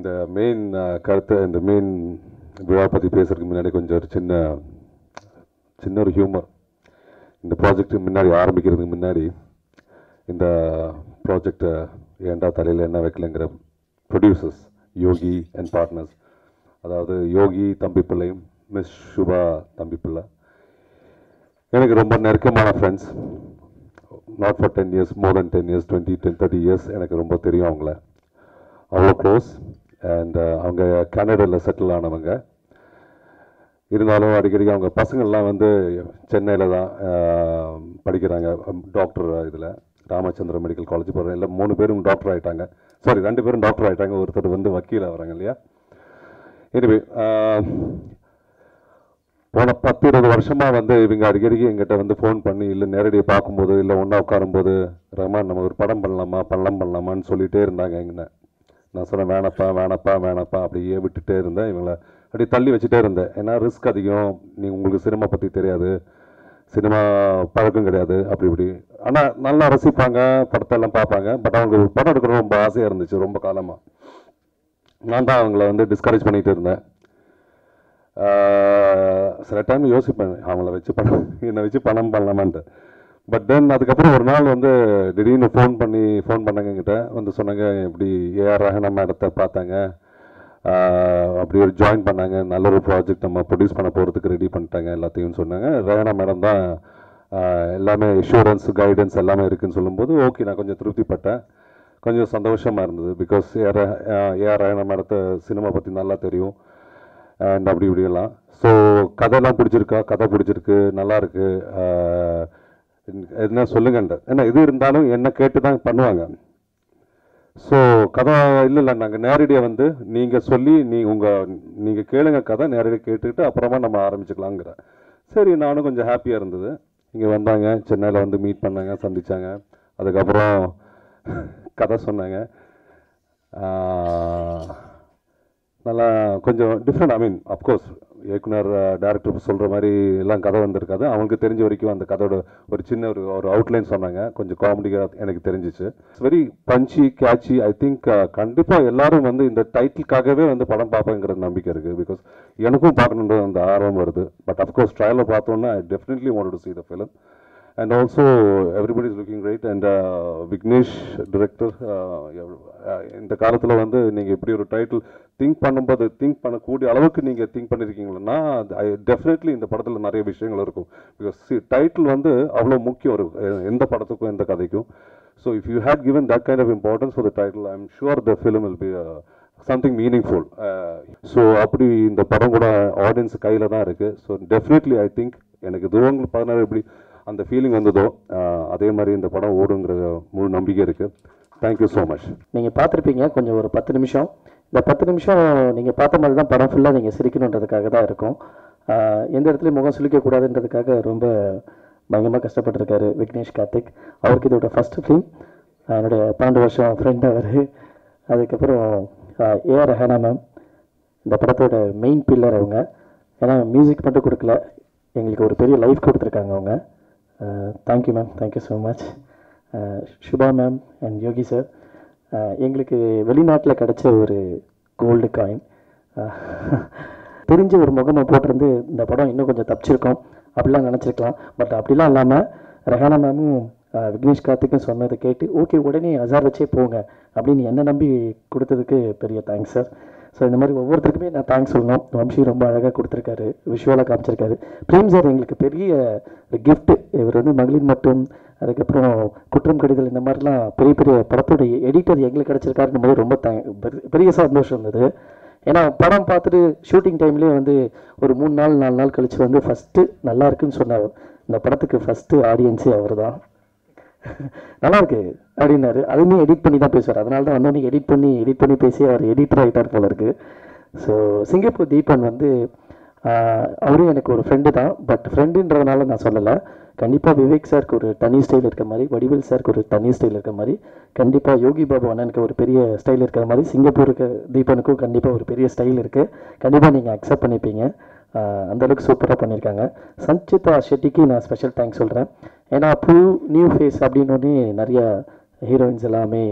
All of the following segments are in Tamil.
இந்த மெயின் கருத்தை இந்த மெயின் விழா பற்றி பேசுறதுக்கு முன்னாடி கொஞ்சம் ஒரு சின்ன சின்ன ஒரு ஹியூமர் இந்த ப்ராஜெக்ட் முன்னாடி ஆரம்பிக்கிறதுக்கு முன்னாடி இந்த ப்ராஜெக்டை ஏன்டா தலையில் என்ன வைக்கலைங்கிற ப்ரொடியூசர்ஸ் யோகி அண்ட் பார்ட்னர்ஸ் அதாவது யோகி தம்பி பிள்ளையும் மிஸ் சுபா தம்பி பிள்ளை எனக்கு ரொம்ப நெருக்கமான friends not for ten years more then ten years twenty ten thirty years எனக்கு ரொம்ப தெரியும் அவங்கள அவ்வளோ க்ளோஸ் அண்ட் அவங்க கனடாவில் செட்டில் ஆனவங்க இருந்தாலும் அடிக்கடி அவங்க பசங்கள்லாம் வந்து சென்னையில் தான் அஹ், படிக்கிறாங்க டாக்டர் இதில் ராமச்சந்திர மெடிக்கல் காலேஜ் போகிறேன் இல்லை மூணு பேரும் டாக்டர் ஆகிட்டாங்க சாரி ரெண்டு பேரும் டாக்டர் ஆகிட்டாங்க ஒருத்தர் வந்து வக்கீல் வராங்க இல்லையா எனிவே போன பத்து இருபது வருஷமாக வந்து இவங்க அடிக்கடிக்கு எங்கிட்ட வந்து ஃபோன் பண்ணி இல்லை நேரடியாக பார்க்கும்போது இல்லை ஒன்றா உட்காரும்போது ரஹ்மான் நம்ம ஒரு படம் பண்ணலாமா பண்ணலாம் பண்ணலாமான்னு சொல்லிகிட்டே இருந்தாங்க எங்கன்னு நான் சொன்னேன் வேணப்பா வேணப்பா வேணப்பா அப்படியே விட்டுட்டே இருந்தேன் இவங்கள அப்படியே தள்ளி வச்சுட்டே இருந்தேன் ஏன்னா ரிஸ்க் அதிகம் நீ உங்களுக்கு சினிமா பற்றி தெரியாது சினிமா பழக்கம் கிடையாது அப்படி இப்படி ஆனால் நல்லா ரசிப்பாங்க படத்தை எல்லாம் பார்ப்பாங்க பட் அவங்களுக்கு ஒரு படம் எடுக்கணும் ரொம்ப ஆசையாக இருந்துச்சு ரொம்ப காலமாக நான் தான் அவங்கள வந்து டிஸ்கரேஜ் பண்ணிகிட்டு இருந்தேன் ஆஹ் சில டைம் யோசிப்பேன் அவங்கள வச்சு பணம் என்னை வச்சு பணம் பண்ணலாமான்ட்டு பட் தென் அதுக்கப்புறம் ஒரு நாள் வந்து திடீர்னு ஃபோன் பண்ணி ஃபோன் பண்ணாங்க என்கிட்ட வந்து சொன்னாங்க இப்படி ஏஆர் ரஹனா மேடத்தை பார்த்தாங்க ஆஹ் அப்படி ஒரு ஜாயின் பண்ணாங்க நல்ல ஒரு ப்ராஜெக்ட் நம்ம ப்ரொடியூஸ் பண்ண போகிறதுக்கு ரெடி பண்ணிட்டாங்க எல்லாத்தையும் சொன்னாங்க ரஹனா மேடம் தான் ஆஹ் எல்லாமே எஷூரன்ஸ் கைடன்ஸ் எல்லாமே இருக்குன்னு சொல்லும்போது ஓகே நான் கொஞ்சம் திருப்திப்பட்டேன் கொஞ்சம் சந்தோஷமாக இருந்தது பிகாஸ் ஏஆர் ஏஆர் ரஹனா மேடத்தை சினிமா பற்றி நல்லா தெரியும் அண்ட் அப்படி இப்படியெல்லாம் ஸோ கதைலாம் பிடிச்சிருக்கா கதை பிடிச்சிருக்கு நல்லா இருக்கு ஆஹ் என்ன சொல்லுங்கன்ற ஏன்னா இது இருந்தாலும் என்ன கேட்டு தான் பண்ணுவாங்க ஸோ கதை இல்லை இல்லை நாங்கள் நேரடியாக வந்து நீங்கள் சொல்லி நீ உங்கள் நீங்கள் கேளுங்க கதை நேரடியாக கேட்டுக்கிட்டு அப்புறமா நம்ம ஆரம்பிச்சுக்கலாங்கிற சரி நானும் கொஞ்சம் ஹாப்பியாக இருந்தது இங்கே வந்தாங்க சென்னையில் வந்து மீட் பண்ணாங்க சந்திச்சாங்க அதுக்கப்புறம் கதை சொன்னாங்க ஆஹ் நல்லா கொஞ்சம் டிஃப்ரெண்ட் ஐ மீன் அஃப்கோர்ஸ் இயக்குனர் டேரக்டர் சொல்கிற மாதிரி எல்லாம் கதை வந்திருக்காது அவங்களுக்கு தெரிஞ்ச வரைக்கும் அந்த கதையோட ஒரு சின்ன ஒரு ஒரு அவுட்லைன் சொன்னாங்க கொஞ்சம் காமெடியாக எனக்கு தெரிஞ்சிச்சு it's very punchy catchy I think கண்டிப்பாக எல்லாரும் வந்து இந்த டைட்டிலுக்காகவே வந்து படம் பார்ப்பேங்கிற நம்பிக்கை இருக்குது பிகாஸ் எனக்கும் பார்க்கணுன்ற அந்த ஆர்வம் வருது பட் அஃப்கோர்ஸ் ட்ரையலில் பார்த்தோன்னா I definitely want to see the film and also everybody is looking great and uh, Vignesh director இந்த காலத்தில் வந்து நீங்கள் இப்படி ஒரு டைட்டில் திங்க் பண்ணும்போது திங்க் பண்ணக்கூடிய அளவுக்கு நீங்கள் திங்க் பண்ணியிருக்கீங்கன்னா ஐ டெஃபினெட்லி இந்த படத்தில் நிறைய விஷயங்கள் இருக்கும் பிகாஸ் டைட்டில் வந்து அவ்வளோ முக்கியம் ஒரு அஹ், எந்த படத்துக்கும் எந்த கதைக்கும் so if you had given that kind of importance for the title i'm sure the film will be uh, something meaningful so அப்படி இந்த படம் கூட ஆடியன்ஸ் கையில் தான் இருக்குது ஸோ டெஃபினெட்லி ஐ திங்க் எனக்கு துருவங்கள் பதினாறு எப்படி அந்த ஃபீலிங் வந்ததோ அஹ், அதே மாதிரி இந்த படம் ஓடுங்கிற முழு நம்பிக்கை இருக்குது தேங்க்யூ ஸோ மச் நீங்கள் பார்த்துருப்பீங்க கொஞ்சம் ஒரு பத்து நிமிஷம் இந்த பத்து நிமிஷம் நீங்கள் பார்த்த மாதிரி தான் படம் ஃபுல்லாக நீங்கள் சிரிக்கணுன்றதுக்காக தான் இருக்கும் ஆஹ் எந்த இடத்துலையும் முகம் சுளிக்கக்கூடாதுன்றதுக்காக ரொம்ப பயங்கரமாக கஷ்டப்பட்டிருக்காரு விக்னேஷ் கார்த்திக் அவருக்கு இதோட ஃபஸ்ட்டு ஃபிலிம் என்னுடைய பன்னெண்டு வருஷம் ஃப்ரெண்ட் அவர் அதுக்கப்புறம் ஏஆர் ரெஹானா மேம் இந்த படத்தோட மெயின் பில்லர் அவங்க ஏன்னா மியூசிக் மட்டும் கொடுக்கல எங்களுக்கு ஒரு பெரிய லைஃப் கொடுத்துருக்காங்க அவங்க thank you ma'am thank you so much Subha ma'am and Yogi sir எங்களுக்கு வெளிநாட்டில் கிடைச்ச ஒரு கோல்டு காயின் தெரிஞ்ச ஒரு முகமை போட்டிருந்து இந்த படம் இன்னும் கொஞ்சம் தப்பிச்சிருக்கோம் அப்படிலாம் நினச்சிருக்கலாம் பட் அப்படிலாம் இல்லாமல் ரெஹானா மேமும் அஹ், விக்னேஷ் கார்த்திக்கும் சொன்னதை கேட்டு ஓகே உடனே அசார் வச்சே போங்க அப்படின்னு என்ன நம்பி கொடுத்ததுக்கு பெரிய தேங்க்ஸ் சார் ஸோ இந்த மாதிரி ஒவ்வொருத்தருக்குமே நான் தேங்க்ஸ் சொல்லணும் வம்சி ரொம்ப அழகாக கொடுத்துருக்காரு விஷுவலாக காமிச்சிருக்காரு பிரேம் சார் எங்களுக்கு பெரிய கிஃப்ட் இவர் வந்து மகளிர் மட்டும் அதுக்கப்புறம் குற்றம் கடிதல் இந்த மாதிரிலாம் பெரிய பெரிய படத்தோட எடிட்டர் எங்களுக்கு கிடச்சிருக்காருன்னு போது ரொம்ப தேங்க் பெரிய சந்தோஷம் இருந்தது ஏன்னா படம் பார்த்துட்டு ஷூட்டிங் டைம்லேயே வந்து ஒரு மூணு நாள் நாலு நாள் கழிச்சு வந்து ஃபஸ்ட்டு நல்லா இருக்குன்னு சொன்னார் இந்த படத்துக்கு ஃபஸ்ட்டு ஆடியன்ஸே அவர் தான் நல்லா இருக்கு அப்படின்னாரு அதுவுமே எடிட் பண்ணி தான் பேசுவார் அதனால தான் வந்தோடனே எடிட் பண்ணி எடிட் பண்ணி பேசி அவர் எடிட்டர் ஆகிட்டார் போல இருக்கு ஸோ சிங்கப்பூர் தீபன் வந்து ஆஹ், அவரும் எனக்கு ஒரு ஃப்ரெண்டு தான் பட் ஃப்ரெண்டுன்றதுனால நான் சொல்லலை கண்டிப்பாக விவேக் சாருக்கு ஒரு தனி ஸ்டைல் இருக்க மாதிரி வடிவேல் சாருக்கு ஒரு தனி ஸ்டைல் இருக்க மாதிரி கண்டிப்பாக யோகி பாபு அண்ணனுக்கு ஒரு பெரிய ஸ்டைல் இருக்கிற மாதிரி சிங்கப்பூருக்கு தீபனுக்கும் கண்டிப்பாக ஒரு பெரிய ஸ்டைல் இருக்குது கண்டிப்பாக நீங்கள் அக்செப்ட் பண்ணிப்பீங்க ஆஹ், அந்த அளவுக்கு சூப்பராக பண்ணியிருக்காங்க சஞ்சிதா ஷெட்டிக்கு நான் ஸ்பெஷல் தேங்க்ஸ் சொல்கிறேன் ஏன்னா புது நியூ ஃபேஸ் அப்படின்னு நிறைய ஹீரோயின்ஸ் எல்லாமே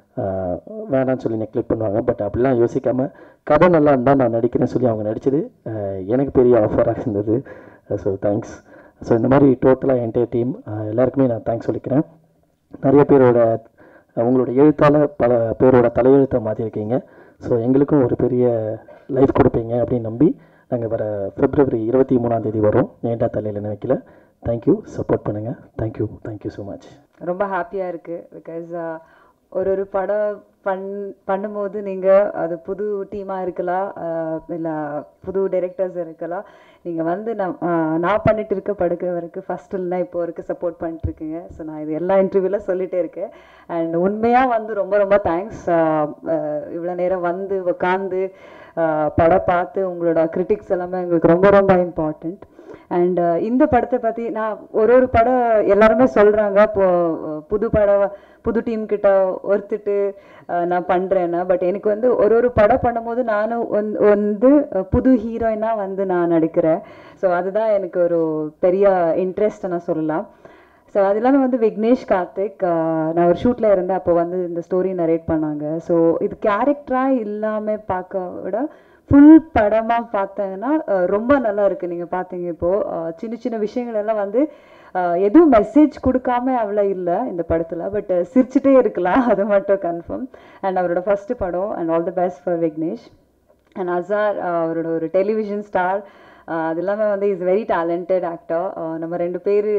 ஆஹ் வேணாம்னு சொல்லி நெக்லெக்ட் பண்ணுவாங்க பட் அப்படிலாம் யோசிக்காமல் கதை நல்லா இருந்தால் நான் நடிக்கிறேன்னு சொல்லி அவங்க நடிச்சது ஆஹ் எனக்கு பெரிய ஆஃபராக இருந்தது ஸோ தேங்க்ஸ் ஸோ இந்த மாதிரி டோட்டலாக என்டையர் டீம் எல்லாருக்குமே நான் தேங்க்ஸ் சொல்லிக்கிறேன் நிறைய பேரோட அவங்களோட எழுத்தால் பல பேரோட தலையெழுத்தை மாற்றிருக்கீங்க ஸோ எங்களுக்கும் ஒரு பெரிய லைஃப் கொடுப்பீங்க அப்படின்னு நம்பி நாங்கள் வர பிப்ரவரி இருபத்தி மூணாம் தேதி வரோம் ஏண்டா தலையில் நினைக்கல தேங்க்யூ சப்போர்ட் பண்ணுங்கள் தேங்க்யூ தேங்க்யூ ஸோ மச் ரொம்ப ஹாப்பியாக இருக்குது பிகாஸ் ஒரு ஒரு படம் பண் பண்ணும்போது நீங்கள் அது புது டீமாக இருக்கலாம் இல்லை புது டைரக்டர்ஸ் இருக்கலாம் நீங்கள் வந்து நான் ஆஹ் நான் பண்ணிட்டு இருக்க படுக்க வரைக்கும் ஃபஸ்ட் இல்லைனா இப்போ வரைக்கும் சப்போர்ட் பண்ணிட்டு இருக்கீங்க ஸோ நான் இது எல்லா இன்டர்வியூவில் சொல்லிட்டே இருக்கேன் அண்ட் உண்மையாக வந்து ரொம்ப ரொம்ப தேங்க்ஸ் இவ்வளோ நேரம் வந்து உட்காந்து படம் பார்த்து உங்களோட கிரிட்டிக்ஸ் எல்லாமே எங்களுக்கு ரொம்ப ரொம்ப இம்பார்ட்டண்ட் அண்ட் இந்த படத்தை பற்றி நான் ஒரு ஒரு படம் எல்லாருமே சொல்கிறாங்க இப்போ அஹ், புது படம் புது டீம் கிட்ட ஒருத்துட்டு அஹ், நான் பண்ணுறேன்னா பட் எனக்கு வந்து ஒரு ஒரு படம் பண்ணும்போது நானும் வந்து- வந்து அஹ், புது ஹீரோயினாக வந்து நான் நடிக்கிறேன் ஸோ அதுதான் எனக்கு ஒரு பெரிய இன்ட்ரெஸ்ட் நான் சொல்லலாம் ஸோ அது இல்லாமல் வந்து விக்னேஷ் கார்த்திக் ஆஹ் நான் ஒரு ஷூட்டில் இருந்தேன் அப்போ வந்து இந்த ஸ்டோரி நரேட் பண்ணாங்க ஸோ இது கேரக்டராக இல்லாமல் பார்க்க விட ஃபுல் படமாக பார்த்தீங்கன்னா ஆஹ் ரொம்ப நல்லா இருக்குது நீங்கள் பார்த்தீங்க இப்போது ஆஹ் சின்ன சின்ன விஷயங்கள் எல்லாம் வந்து ஆஹ் எதுவும் மெசேஜ் கொடுக்காம அவ்வளோ இல்லை இந்த படத்தில் பட் சிரிச்சுட்டே இருக்கலாம் அது மட்டும் கன்ஃபார்ம் அண்ட் அவரோட ஃபர்ஸ்ட் படம் and all the best for Vignesh and Azhar அவரோட ஒரு டெலிவிஷன் ஸ்டார் அது இல்லாமல் வந்து இஸ் வெரி டேலண்டட் ஆக்டர் நம்ம ரெண்டு பேர்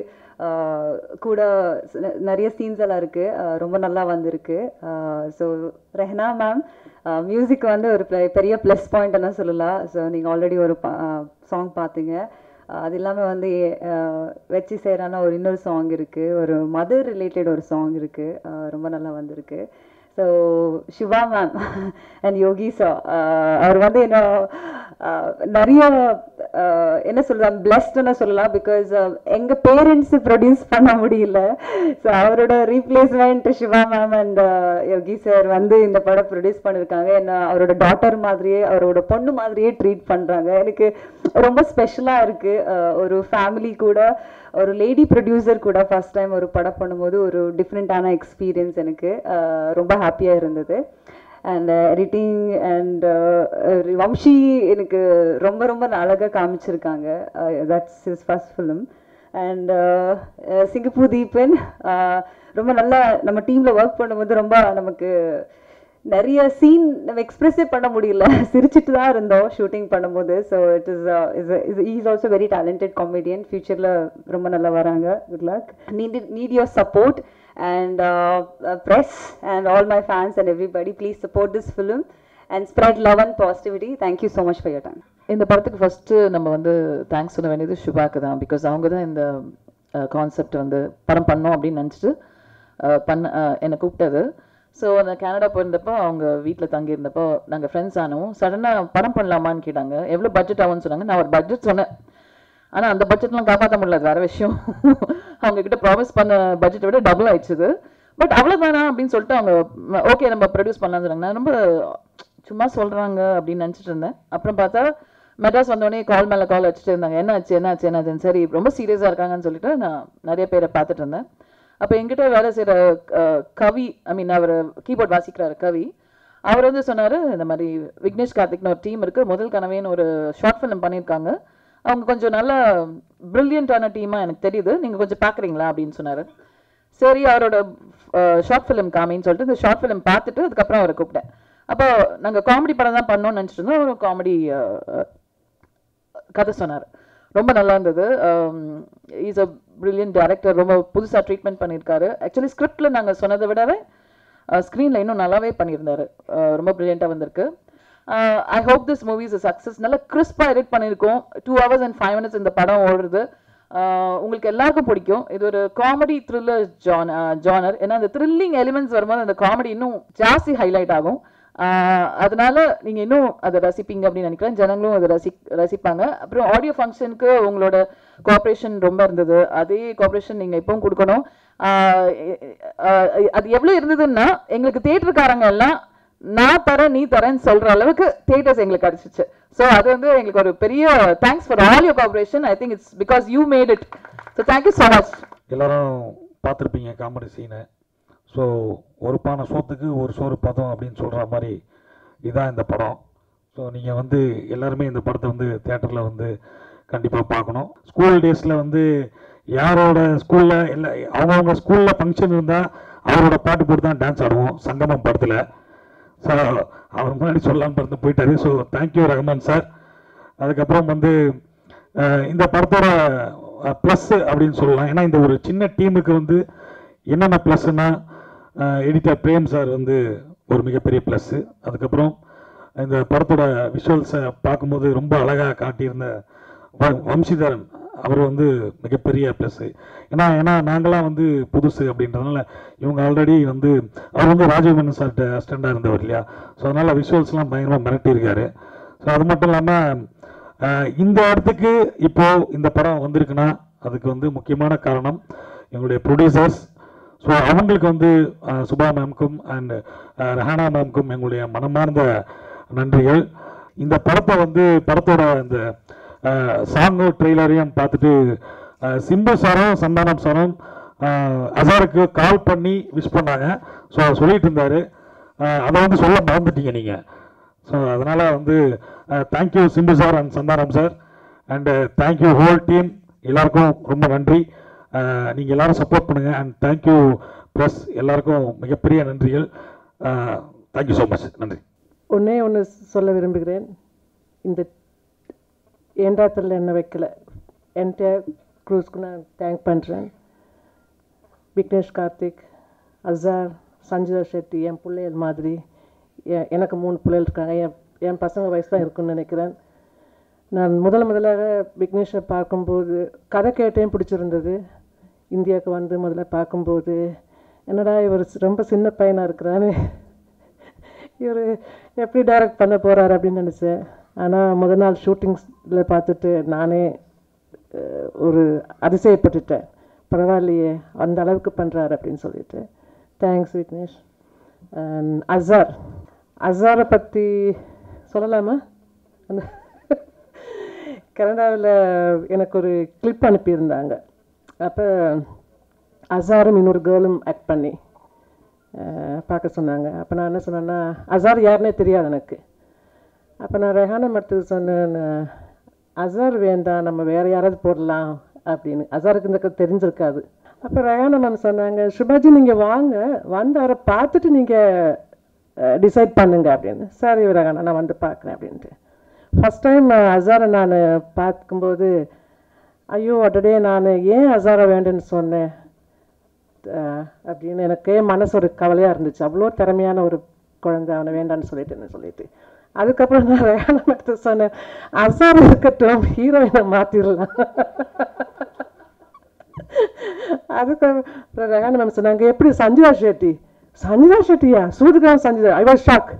கூட ச- நிறைய சீன்ஸ் எல்லாம் இருக்குது ரொம்ப நல்லா வந்திருக்கு ஸோ ரெஹ்னா மேம் மியூசிக் வந்து ஒரு பெ- பெரிய ப்ளஸ் பாயிண்ட்னு சொல்லலாம் ஸோ நீங்கள் ஆல்ரெடி ஒரு சாங் பார்த்தீங்க அஹ் அது இல்லாமல் வந்து அஹ் வெச்சி சேரான ஒரு இன்னொரு சாங் இருக்குது ஒரு மதர் ரிலேட்டட் ஒரு சாங் இருக்குது ரொம்ப நல்லா வந்திருக்கு so Siva ma'am and Yogi sir அவர் வந்து என்ன அஹ், நிறைய அஹ், என்ன சொல்லலாம் பிளஸ்ட்னு சொல்லலாம் பிகாஸ் எங்கள் பேரண்ட்ஸ் ப்ரொடியூஸ் பண்ண முடியல ஸோ அவரோட replacement Siva ma'am and Yogi sir வந்து இந்த படம் ப்ரொடியூஸ் பண்ணியிருக்காங்க என்ன அவரோட டாட்டர் மாதிரியே அவரோட பொண்ணு மாதிரியே ட்ரீட் பண்ணுறாங்க எனக்கு ரொம்ப ஸ்பெஷலாக இருக்குது ஒரு ஃபேமிலி கூட ஒரு லேடி ப்ரொடியூசர் கூட ஃபர்ஸ்ட் டைம் ஒரு படம் பண்ணும்போது ஒரு டிஃப்ரெண்ட்டான எக்ஸ்பீரியன்ஸ் எனக்கு அஹ், ரொம்ப ஹாப்பியாக இருந்தது அண்ட் எடிட்டிங் அண்ட் வம்ஷி எனக்கு ரொம்ப ரொம்ப அழகாக காமிச்சிருக்காங்க that's his first film and Singapore Deepan ah, ரொம்ப நல்லா நம்ம டீமில் ஒர்க் பண்ணும்போது ரொம்ப நமக்கு நிறைய சீன் நம்ம எக்ஸ்பிரஸே பண்ண முடியல சிரிச்சிட்டு தான் இருந்தோம் ஷூட்டிங் பண்ணும்போது so it is is is also very talented comedian ஃபியூச்சரில் ரொம்ப நல்லா வராங்க good luck need need your support and press and all my fans and everybody please support this film and spread love and positivity thank you so much for your time இந்த படத்துக்கு ஃபர்ஸ்ட் நம்ம வந்து தேங்க்ஸ் சொல்ல வேண்டியது சுபாக்கு தான் பிகாஸ் அவங்க தான் இந்த கான்செப்ட் வந்து படம் பண்ணோம் அப்படின்னு நினச்சிட்டு பண்ண அஹ், என்னை கூப்பிட்டது ஸோ நான் கனடா போயிருந்தப்போ அவங்க வீட்டில் தங்கியிருந்தப்போ நாங்கள் ஃப்ரெண்ட்ஸ் ஆனோம் சடனாக படம் பண்ணலாமான்னு கேட்டாங்க எவ்வளோ பட்ஜெட் ஆகும்னு சொன்னாங்க நான் ஒரு பட்ஜெட் சொன்னேன் ஆனால் அந்த பட்ஜெட்லாம் காப்பாற்ற முடியல அது வேற விஷயம் அவங்க கிட்ட ப்ராமிஸ் பண்ண பட்ஜெட்டை விட டபுள் ஆயிடுச்சுது பட் அவ்வளோதானா அப்படின்னு சொல்லிட்டு அவங்க ஓகே நம்ம ப்ரொடியூஸ் பண்ணலாம்னு சொன்னாங்க நான் ரொம்ப சும்மா சொல்கிறாங்க அப்படின்னு நினச்சிட்டு இருந்தேன் அப்புறம் பார்த்தா மெட்ராஸ் வந்தோடனே கால் மேலே கால் வச்சுட்டு இருந்தாங்க என்னாச்சு என்னாச்சு என்னாச்சுன்னு சரி ரொம்ப சீரியஸாக இருக்காங்கன்னு சொல்லிட்டு நான் நிறைய பேரை பார்த்துட்டு இருந்தேன் அப்போ என்கிட்ட வேலை செய்கிற கவி ஐ மீன் அவர் கீபோர்ட் வாசிக்கிறாரு கவி அவர் வந்து சொன்னார் இந்த மாதிரி விக்னேஷ் கார்த்திக்னு ஒரு டீம் இருக்குது முதல் கனவேன்னு ஒரு ஷார்ட் ஃபிலிம் பண்ணியிருக்காங்க அவங்க கொஞ்சம் நல்ல ப்ரில்லியண்ட்டான டீமாக எனக்கு தெரியுது நீங்கள் கொஞ்சம் பார்க்குறீங்களா அப்படின்னு சொன்னார் சரி அவரோட ஷார்ட் ஃபிலிம் காமின்னு சொல்லிட்டு இந்த ஷார்ட் ஃபிலிம் பார்த்துட்டு அதுக்கப்புறம் அவரை கூப்பிட்டேன் அப்போ நாங்கள் காமெடி படம் தான் பண்ணோம்னு நினச்சிட்டு இருந்தோம் ஒரு காமெடி கதை சொன்னார் ரொம்ப நல்லா இருந்தது இஸ் அ பிரில்லியன்ட் டேரக்டர் ரொம்ப புதுசாக ட்ரீட்மெண்ட் பண்ணியிருக்காரு ஆக்சுவலி ஸ்கிரிப்டில் நாங்கள் சொன்னதை விடவே ஸ்க்ரீனில் இன்னும் நல்லாவே பண்ணியிருந்தாரு அஹ் ரொம்ப ப்ரில்லியண்ட்டாக வந்திருக்கு I hope this movies success நல்லா கிறிஸ்பாக எடிட் பண்ணியிருக்கோம் two hours and five minutes இந்த படம் ஓடுறது அஹ் உங்களுக்கு எல்லாருக்கும் பிடிக்கும் இது ஒரு காமெடி த்ரில்லர் ஜான் ஜானர் ஏன்னா அந்த த்ரில்லிங் எலிமெண்ட்ஸ் வரும்போது அந்த காமெடி இன்னும் ஜாஸ்தி ஹைலைட் ஆகும் ஆஹ் அதனால நீங்க இன்னும் அதை ரசிப்பீங்க அப்படின்னு நினைக்கிறேன் ஜனங்களும் அதை ரசி ரசிப்பாங்க அப்புறம் ஆடியோ ஃபங்க்ஷனுக்கு உங்களோட கோஆப்ரேஷன் ரொம்ப இருந்தது அதே கோஆப்ரேஷன் நீங்க இப்பவும் கொடுக்கணும் ஆஹ் ஆஹ் அது எவ்வளவு இருந்ததுன்னா எங்களுக்கு தேட்டருக்காரங்க எல்லாம் நான் தரேன் நீ தரேன்னு சொல்ற அளவுக்கு தேட்டர்ஸ் எங்களுக்கு கிடைச்சிச்சு ஸோ அது வந்து எங்களுக்கு ஒரு பெரிய thanks for all your cooperation I think it's because you made it so thank you so much எல்லாரும் பார்த்துருப்பீங்க காமெடி சீனை ஸோ ஒரு பானை சோத்துக்கு ஒரு சோறு பதம் அப்படின்னு சொல்கிற மாதிரி இதான் இந்த படம் ஸோ நீங்கள் வந்து எல்லாருமே இந்த படத்தை வந்து தேட்டரில் வந்து கண்டிப்பாக பார்க்கணும் ஸ்கூல் டேஸில் வந்து யாரோட ஸ்கூலில் இல்லை அவங்கவுங்க ஸ்கூலில் ஃபங்க்ஷன் இருந்தால் அவரோட பாட்டு போட்டு தான் டான்ஸ் ஆடுவோம் சங்கமம் படத்தில் ஸோ அவர் முன்னாடி சொல்லலாம்னு பார்த்து போயிட்டாரு ஸோ தேங்க்யூ ரஹ்மான் சார் அதுக்கப்புறம் வந்து அஹ், இந்த படத்தோட ப்ளஸ் அப்படின்னு சொல்லலாம் ஏன்னா இந்த ஒரு சின்ன டீமுக்கு வந்து என்னென்ன ப்ளஸ்னா எடிட்டர் பிரேம் சார் வந்து ஒரு மிகப்பெரிய ப்ளஸ்ஸு அதுக்கப்புறம் இந்த படத்தோட விஷுவல்ஸை பார்க்கும்போது ரொம்ப அழகாக காட்டியிருந்த வ- வம்சிதரன் அவர் வந்து மிகப்பெரிய ப்ளஸ்ஸு ஏன்னா ஏன்னா நாங்களாம் வந்து புதுசு அப்படின்றதுனால இவங்க ஆல்ரெடி வந்து அவர் வந்து ராஜீவ் மேனன் சார்கிட்ட அசிஸ்டண்டாக இருந்தவர் இல்லையா ஸோ அதனால் விஷுவல்ஸ்லாம் பயங்கரமாக மிரட்டியிருக்காரு ஸோ அது மட்டும் இல்லாமல் இந்த இடத்துக்கு இப்போ இந்த படம் வந்திருக்குன்னா அதுக்கு வந்து முக்கியமான காரணம் எங்களுடைய ப்ரொடியூசர்ஸ் ஸோ அவங்களுக்கு வந்து அஹ், சுபா மேம்க்கும் அண்ட் ரெஹானா மேம்க்கும் எங்களுடைய மனமார்ந்த நன்றிகள் இந்த படத்தை வந்து படத்தோட இந்த சாங்கு ட்ரெய்லரையும் பார்த்துட்டு அஹ், சிம்பு சாரும் சந்தானம் சாரும் அஹ், அசாருக்கு கால் பண்ணி விஷ் பண்ணாங்க ஸோ சொல்லிட்டு இருந்தாரு அஹ், அதை வந்து சொல்ல மறந்துட்டீங்க நீங்கள் ஸோ அதனால் வந்து thank you Simbu sir and Santhanam sir and thank you whole team எல்லாருக்கும் ரொம்ப நன்றி நீங்கள் எல்லாரும் சப்போர்ட் பண்ணுங்கள் அண்ட் தேங்க்யூ ப்ளஸ் எல்லாருக்கும் மிகப்பெரிய நன்றிகள் தேங்க்யூ ஸோ மச் நன்றி ஒன்றே ஒன்று சொல்ல விரும்புகிறேன் இந்த ஏண்டாத்தில் என்ன வைக்கல என்டையர் க்ரூஸ்க்கு நான் தேங்க் பண்ணுறேன் விக்னேஷ் கார்த்திக் அசார் சஞ்சிதா ஷெட்டி என் பிள்ளைகள் மாதிரி எ- எனக்கு மூணு பிள்ளைகள் இருக்காங்க என் என் பசங்க வயசு தான் இருக்குன்னு நினைக்கிறேன் நான் முதல் முதலாக விக்னேஷை பார்க்கும்போது கதை கேட்டேன் பிடிச்சிருந்தது இந்தியாவுக்கு வந்து முதல்ல பார்க்கும்போது என்னடா இவர் ரொம்ப சின்ன பையனாக இருக்கிறான்னு இவர் எப்படி டைரக்ட் பண்ண போகிறாரு அப்படின்னு நினச்சேன் ஆனால் முத நாள் ஷூட்டிங்ஸில் பார்த்துட்டு நானே அஹ், ஒரு அதிசயப்பட்டுட்டேன் பரவாயில்லையே அந்த அளவுக்கு பண்ணுறாரு அப்படின்னு சொல்லிட்டு தேங்க்ஸ் விக்னேஷ் அண்ட் அசார் அசாரை பற்றி சொல்லலாமா அந்த கனடாவில் எனக்கு ஒரு கிளிப் அனுப்பியிருந்தாங்க அப்போ அசாரும் இன்னொரு கேர்ளும் ஆக்ட் பண்ணி அஹ், பார்க்க சொன்னாங்க அப்போ நான் என்ன சொன்னேன்னா அசார் யாருன்னே தெரியாது எனக்கு அப்போ நான் ரெஹானா மரத்துக்கு சொன்னேன் அசார் வேண்டாம் நம்ம வேறு யாராவது போடலாம் அப்படின்னு அசாருக்கு இந்த கதை தெரிஞ்சிருக்காது அப்போ ரெஹானா மேம் சொன்னாங்க சுபாஜி நீங்கள் வாங்க வந்து அவரை பார்த்துட்டு நீங்கள் டிசைட் பண்ணுங்க அப்படின்னு சரி ரெஹானா நான் வந்து பார்க்குறேன் அப்படின்ட்டு ஃபஸ்ட் டைம் அசாரை நான் பார்க்கும்போது ஐயோ அடடே நான் ஏன் அசாரை வேண்டுன்னு சொன்னேன் அஹ் அப்படின்னு எனக்கே மனசு ஒரு கவலையாக இருந்துச்சு அவ்வளோ திறமையான ஒரு குழந்தை அவனை வேண்டான்னு சொல்லிட்டுன்னு சொல்லிட்டு அதுக்கப்புறம் நான் ரேகான எடுத்து சொன்னேன் அசார் இருக்கட்டும் ஹீரோயினை மாற்றிடலாம் அதுக்கப்புறம் ரேகான மேம் சொன்னாங்க எப்படி சஞ்சிதா ஷெட்டி சஞ்சிதா ஷெட்டியா சூதுகான் சஞ்சிதா ஐ வாஸ் ஷாக்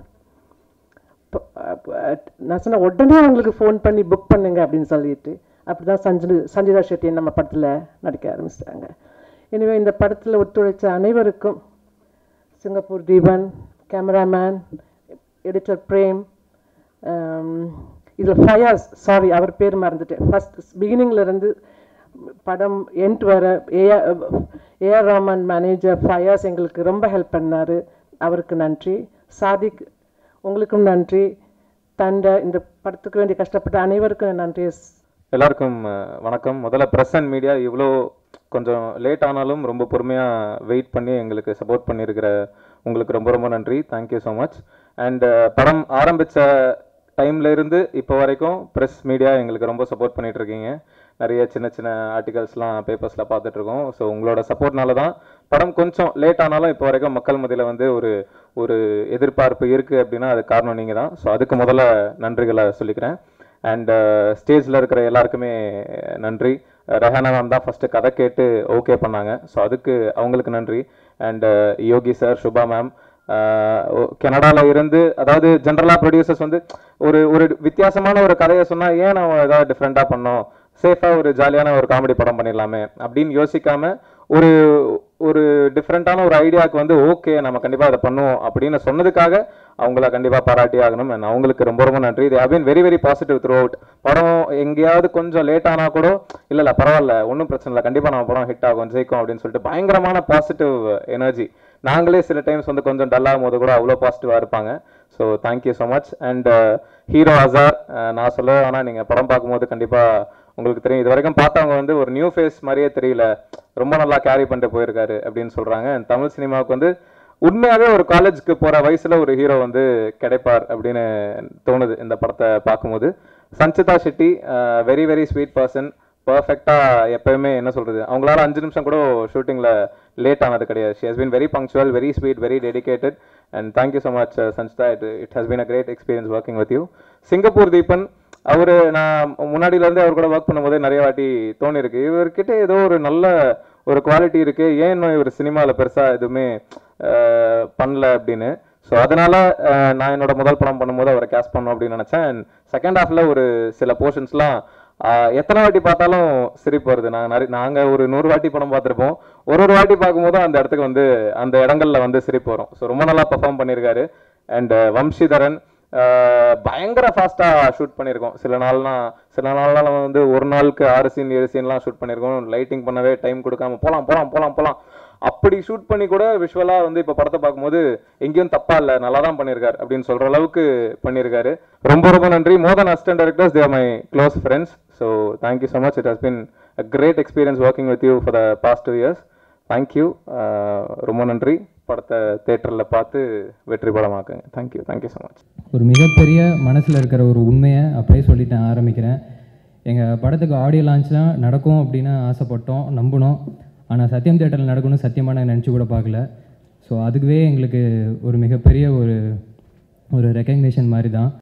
நான் சொன்னேன் உடனே அவங்களுக்கு ஃபோன் பண்ணி புக் பண்ணுங்க அப்படின்னு சொல்லிட்டு அப்படி தான் சஞ்சு சஞ்சிதா ஷெட்டி நம்ம படத்தில் நடிக்க ஆரம்பிச்சிட்டாங்க எனவே இந்த படத்தில் ஒத்துழைச்ச அனைவருக்கும் Singapore Deepan cameraman editor Prem இதில் ஃபயாஸ் சாரி அவர் பேர் மறந்துட்டேன் ஃபஸ்ட் பிகினிங்ல இருந்து படம் எண்ட் வர AR AR Rahman manager Fayaz எங்களுக்கு ரொம்ப ஹெல்ப் பண்ணார் அவருக்கு நன்றி சாதிக் உங்களுக்கும் நன்றி தண்டை இந்த படத்துக்கு வேண்டி கஷ்டப்பட்ட அனைவருக்கும் நன்றி எல்லாருக்கும் அஹ், வணக்கம் முதல்ல ப்ரெஸ் அண்ட் மீடியா இவ்வளோ கொஞ்சம் லேட் ஆனாலும் ரொம்ப பொறுமையாக வெயிட் பண்ணி எங்களுக்கு சப்போர்ட் பண்ணியிருக்கிற உங்களுக்கு ரொம்ப ரொம்ப நன்றி தேங்க்யூ ஸோ மச் அண்ட் படம் ஆரம்பித்த டைம்ல இருந்து இப்போ வரைக்கும் ப்ரெஸ் மீடியா எங்களுக்கு ரொம்ப சப்போர்ட் பண்ணிட்டு இருக்கீங்க நிறைய சின்ன சின்ன ஆர்டிகல்ஸ்லாம் பேப்பர்ஸில் பார்த்துட்டு இருக்கோம் ஸோ உங்களோட சப்போர்ட்னால தான் படம் கொஞ்சம் லேட் ஆனாலும் இப்போ வரைக்கும் மக்கள் மத்தியில் வந்து ஒரு ஒரு எதிர்பார்ப்பு இருக்குது அப்படின்னா அது காரணம் நீங்கள் தான் ஸோ அதுக்கு முதல்ல நன்றிகளை சொல்லிக்கிறேன் அண்ட் ஸ்டேஜில் இருக்கிற எல்லாருக்குமே நன்றி ரெஹானா மேம் தான் ஃபஸ்ட்டு கதை கேட்டு ஓகே பண்ணாங்க ஸோ அதுக்கு அவங்களுக்கு நன்றி and Yogi sir Subha ma'am கனடாவில் இருந்து அதாவது ஜென்ரலாக ப்ரொடியூசர்ஸ் வந்து ஒரு ஒரு வித்தியாசமான ஒரு கதையை சொன்னால் ஏன் நம்ம ஏதாவது டிஃப்ரெண்ட்டாக பண்ணோம் சேஃபாக ஒரு ஜாலியான ஒரு காமெடி படம் பண்ணிடலாமே அப்படின்னு யோசிக்காம ஒரு ஒரு டிஃப்ரெண்ட்டான ஒரு ஐடியாவுக்கு வந்து ஓகே நம்ம கண்டிப்பாக அதை பண்ணுவோம் அப்படின்னு சொன்னதுக்காக அவங்கள கண்டிப்பாக பாராட்டி ஆகணும் and அவங்களுக்கு ரொம்ப ரொம்ப நன்றி இது how very very positive throughout படம் எங்கேயாவது கொஞ்சம் லேட் ஆனால் கூட இல்லை இல்லை பரவாயில்ல ஒன்றும் பிரச்சனை இல்லை கண்டிப்பாக நம்ம படம் ஹிட் ஆகும் ஜெயிக்கும் அப்படின்னு சொல்லிட்டு பயங்கரமான பாசிட்டிவ் எனர்ஜி நாங்களே சில டைம்ஸ் வந்து கொஞ்சம் டல்லாகும் போது கூட அவ்வளோ பாசிட்டிவாக இருப்பாங்க so thank you so much and hero Azar நான் சொல்ல ஆனால் நீங்கள் படம் பார்க்கும்போது கண்டிப்பாக உங்களுக்கு தெரியும் இது வரைக்கும் பார்த்தவங்க வந்து ஒரு நியூ ஃபேஸ் மாதிரியே தெரியல ரொம்ப நல்லா கேரி பண்ணிட்டு போயிருக்காரு அப்படின்னு சொல்கிறாங்க அண்ட் தமிழ் சினிமாவுக்கு வந்து உண்மையாகவே ஒரு காலேஜ்க்கு போகிற வயசில் ஒரு ஹீரோ வந்து கிடைப்பார் அப்படின்னு தோணுது இந்த படத்தை பார்க்கும்போது Sanchita Shetty very very sweet person பர்ஃபெக்டாக எப்பயுமே என்ன சொல்கிறது அவங்களால அஞ்சு நிமிஷம் கூட ஷூட்டிங்கில் லேட் ஆனது கிடையாது she has been very punctual very sweet very dedicated and thank you so much Sanchita it it has been a great experience working with you Singapore Deepan அவர் நான் முன்னாடியிலேருந்து அவர் கூட ஒர்க் பண்ணும்போதே நிறைய வாட்டி தோணிருக்கு இவர்கிட்ட ஏதோ ஒரு நல்ல ஒரு குவாலிட்டி இருக்கு ஏன் இன்னும் இவர் சினிமாவில் பெருசாக எதுவுமே அஹ், பண்ணல அப்படின்னு ஸோ அதனால அஹ், நான் என்னோட முதல் படம் பண்ணும்போது அவரை கேஸ்ட் பண்ணணும் அப்படின்னு நினச்சேன் அண்ட் செகண்ட் ஹாஃப்ல ஒரு சில போர்ஷன்ஸ்லாம் எத்தனை வாட்டி பார்த்தாலும் சிரிப்பு வருது நான் நிறைய நாங்கள் ஒரு நூறு வாட்டி படம் பார்த்துருப்போம் ஒரு ஒரு வாட்டி பார்க்கும்போது அந்த இடத்துக்கு வந்து அந்த இடங்கள்ல வந்து சிரிப்பு வரும் ஸோ ரொம்ப நல்லா பெர்ஃபார்ம் பண்ணியிருக்காரு அண்ட் வம்சிதரன் அஹ், பயங்கர ஃபாஸ்ட்டாக ஷூட் பண்ணியிருக்கோம் சில நாள்னா சில நாள்லாம் வந்து ஒரு நாளுக்கு ஆறு சீன் ஏழு சீன்லாம் ஷூட் பண்ணியிருக்கோம் லைட்டிங் பண்ணவே டைம் கொடுக்காம போகலாம் போகலாம் போகலாம் போகலாம் அப்படி ஷூட் பண்ணி கூட விஷுவலாக வந்து இப்போ படத்தை பார்க்கும்போது எங்கேயும் தப்பா இல்லை நல்லா தான் பண்ணியிருக்காரு அப்படின்னு சொல்கிற அளவுக்கு பண்ணியிருக்காரு ரொம்ப ரொம்ப நன்றி more than assistant directors they're my close friends so thank you so much it has been a great experience working with you for the past two years thank you ரொம்ப நன்றி படத்தை தேட்டரில் பார்த்து வெற்றி படமாக்குங்க தேங்க்யூ தேங்க்யூ ஸோ மச் ஒரு மிகப்பெரிய மனசில் இருக்கிற ஒரு உண்மையை அப்படியே சொல்லிட்டு நான் ஆரம்பிக்கிறேன் எங்கள் படத்துக்கு ஆடியோ லான்ச்லாம் நடக்கும் அப்படின்னு ஆசைப்பட்டோம் நம்பினோம் ஆனால் சத்தியம் தேட்டரில் நடக்கும்னு சத்தியமாக நான் நினச்சி கூட பார்க்கல ஸோ அதுக்குவே எங்களுக்கு ஒரு மிகப்பெரிய ஒரு ஒரு ரெக்கக்னேஷன் மாதிரி தான்